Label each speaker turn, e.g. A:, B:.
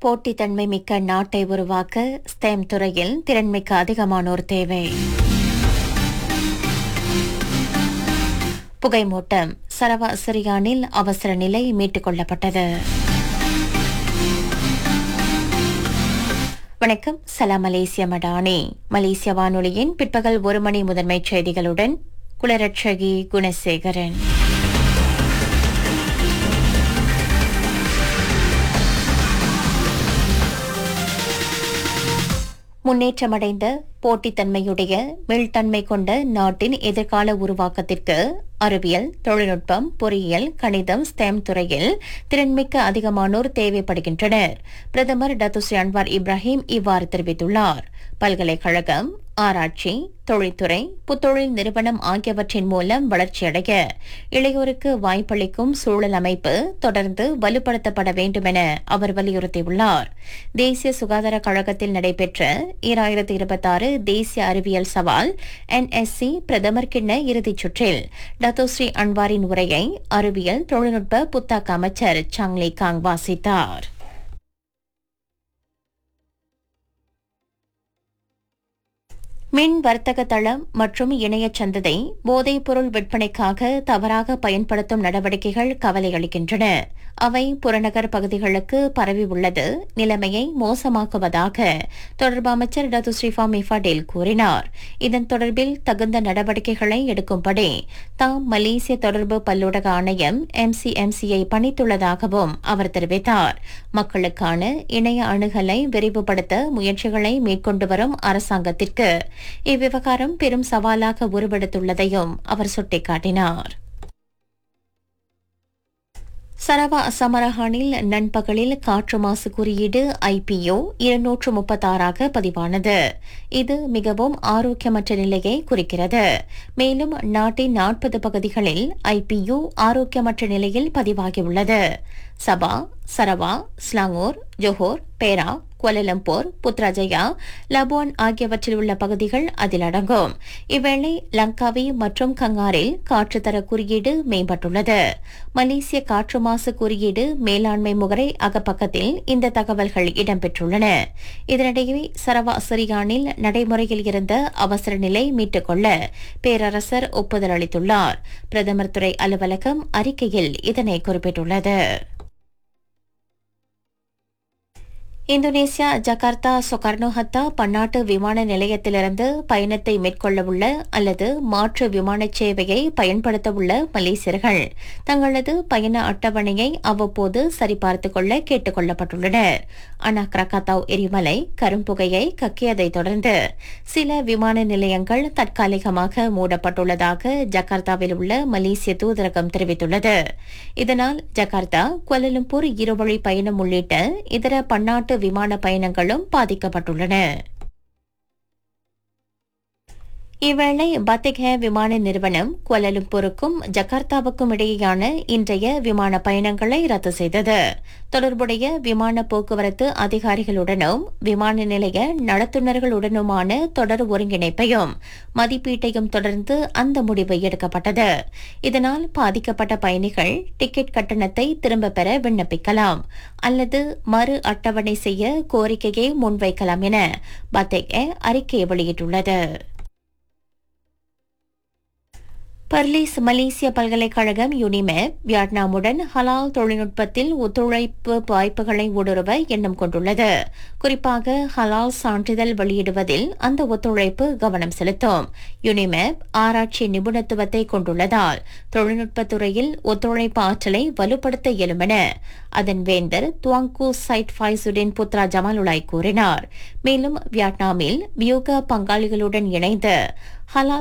A: போட்டித்தன்மை மிக்க நாட்டை உருவாக்க ஸ்டெம் துறையில் திறன்மிக்க அதிகமானோர் தேவை புகைமூட்டம் சரவா சிரியானில் அவசர நிலை மீட்டுக் கொள்ளப்பட்டது வணக்கம் சலாம் மலேசிய மடானி மலேசிய வானொலியின் பிற்பகல் ஒரு மணி முதன்மைச் செய்திகளுடன் குலரட்சகி குணசேகரன் முன்னேற்றமடைந்த போட்டித்தன்மையுடைய மீள்தன்மை கொண்ட நாட்டின் எதிர்கால உருவாக்கத்திற்கு அறிவியல் தொழில்நுட்பம் பொறியியல் கணிதம் ஸ்டெம் துறையில் திறன்மிக்க அதிகமானோர் தேவைப்படுகின்றனர் பிரதமர் டத்துஸ்ரீ அன்வார் இப்ராஹிம் இவ்வாறு தெரிவித்துள்ளார் பல்கலைக்கழகம் ஆராய்ச்சி தொழில்துறை புத்தொழில் நிறுவனம் ஆகியவற்றின் மூலம் வளர்ச்சியடைய இளையோருக்கு வாய்ப்பளிக்கும் சூழல் அமைப்பு தொடர்ந்து வலுப்படுத்தப்பட வேண்டும் என அவர் வலியுறுத்தியுள்ளார் தேசிய சுகாதார கழகத்தில் நடைபெற்ற ஈராயிரத்தி இருபத்தாறு தேசிய அறிவியல் சவால் என்எஸ்சி பிரதமர் கிண்ண இறுதிச் சுற்றில் டத்தோஸ்ரீ அன்வாரின் உரையை அறிவியல் தொழில்நுட்ப புத்தாக்க அமைச்சர் சாங்லி காங் வாசித்தார் மின் வர்த்தக தளம் மற்றும் இணைய சந்ததை போதைப்பொருள் விற்பனைக்காக தவறாக பயன்படுத்தும் நடவடிக்கைகள் கவலை அளிக்கின்றன அவை புறநகர் பகுதிகளுக்கு பரவி உள்ளது நிலைமையை மோசமாக்குவதாக தொடர்பு அமைச்சர் டத்து ஸ்ரீஃபா மிஃபாடேல் கூறினார் இதன் தொடர்பில் தகுந்த நடவடிக்கைகளை எடுக்கும்படி தாம் மலேசிய தொடர்பு பல்லூடக ஆணையம் எம்சிஎம்சியை பணித்துள்ளதாகவும் அவர் தெரிவித்தார் மக்களுக்கான இணைய அணுகலை விரிவுபடுத்த முயற்சிகளை மேற்கொண்டு வரும் அரசாங்கத்திற்கு இவ்விவகாரம் பெரும் சவாலாக உருவெடுத்துள்ளதையும் அவர் சுட்டிக்காட்டினார் சரவா சமரஹானில் நண்பகலில் காற்று மாசு குறியீடு ஐபிஓ இருநூற்று முப்பத்தாறாக பதிவானது இது மிகவும் ஆரோக்கியமற்ற நிலையை குறிக்கிறது மேலும் நாட்டின் நாற்பது பகுதிகளில் ஐபியு ஆரோக்கியமற்ற நிலையில் பதிவாகியுள்ளது சபா சரவா ஸ்லாங்கூர் ஜோஹோர் பேரா கோலலம்பூர் புத்ராஜயா லபோன் ஆகியவற்றில் உள்ள பகுதிகள் அதில் அடங்கும் இவ்வேளை லங்காவி மற்றும் கங்காரில் காற்றுத்தர குறியீடு மேம்பட்டுள்ளது மலேசிய காற்று மாசு குறியீடு மேலாண்மை முகரை அகப்பக்கத்தில் இந்த தகவல்கள் இடம்பெற்றுள்ளன இதனிடையே சரவா சிரியானில் நடைமுறையில் இருந்த அவசர நிலை மீட்டுக் கொள்ள பேரரசர் ஒப்புதல் அளித்துள்ளார் பிரதமர் துறை அலுவலகம் அறிக்கையில் இதனை குறிப்பிட்டுள்ளது இந்தோனேசியா ஜகார்த்தா சொகர்னோ ஹத்தா பன்னாட்டு விமான நிலையத்திலிருந்து பயணத்தை மேற்கொள்ளவுள்ள அல்லது மாற்று விமான சேவையை பயன்படுத்தவுள்ள மலேசியர்கள் தங்களது பயண அட்டவணையை அவ்வப்போது சரிபார்த்துக் கொள்ள கேட்டுக் கொள்ளப்பட்டுள்ளனர் அனா கிரகாத்தாவ் எரிமலை கரும்புகையை கக்கியதைத் தொடர்ந்து சில விமான நிலையங்கள் தற்காலிகமாக மூடப்பட்டுள்ளதாக ஜகார்த்தாவில் உள்ள மலேசிய தூதரகம் தெரிவித்துள்ளது இதனால் ஜகார்த்தா குவலலும்பூர் இருவழி பயணம் உள்ளிட்ட இதர பன்னாட்டு விமான பயணங்களும் பாதிக்கப்பட்டுள்ளன இவ்வேளை பத்திகே விமான நிறுவனம் குவலலும்பூருக்கும் ஜகார்த்தாவுக்கும் இடையேயான இன்றைய விமான பயணங்களை ரத்து செய்தது தொடர்புடைய விமான போக்குவரத்து அதிகாரிகளுடனும் விமான நிலைய நடத்துனர்களுடனுமான தொடர் ஒருங்கிணைப்பையும் மதிப்பீட்டையும் தொடர்ந்து அந்த முடிவு எடுக்கப்பட்டது இதனால் பாதிக்கப்பட்ட பயணிகள் டிக்கெட் கட்டணத்தை திரும்ப பெற விண்ணப்பிக்கலாம் அல்லது மறு அட்டவணை செய்ய கோரிக்கையை முன்வைக்கலாம் என பத்திகே அறிக்கை வெளியிட்டுள்ளது பர்லீஸ் மலேசிய பல்கலைக்கழகம் யுனிமெப் வியட்நாமுடன் ஹலால் தொழில்நுட்பத்தில் ஒத்துழைப்பு வாய்ப்புகளை ஊடுருவ எண்ணம் கொண்டுள்ளது குறிப்பாக ஹலால் சான்றிதழ் வெளியிடுவதில் அந்த ஒத்துழைப்பு கவனம் செலுத்தும் யுனிமெப் ஆராய்ச்சி நிபுணத்துவத்தை கொண்டுள்ளதால் தொழில்நுட்பத் துறையில் ஒத்துழைப்பு ஆற்றலை வலுப்படுத்த இயலும் என அதன் வேந்தர் துவாங்கு சைட் ஃபைசுடின் புத்ரா ஜமாலுலாய் கூறினார் மேலும் வியட்நாமில் வியூக பங்காளிகளுடன் இணைந்து ஹலால்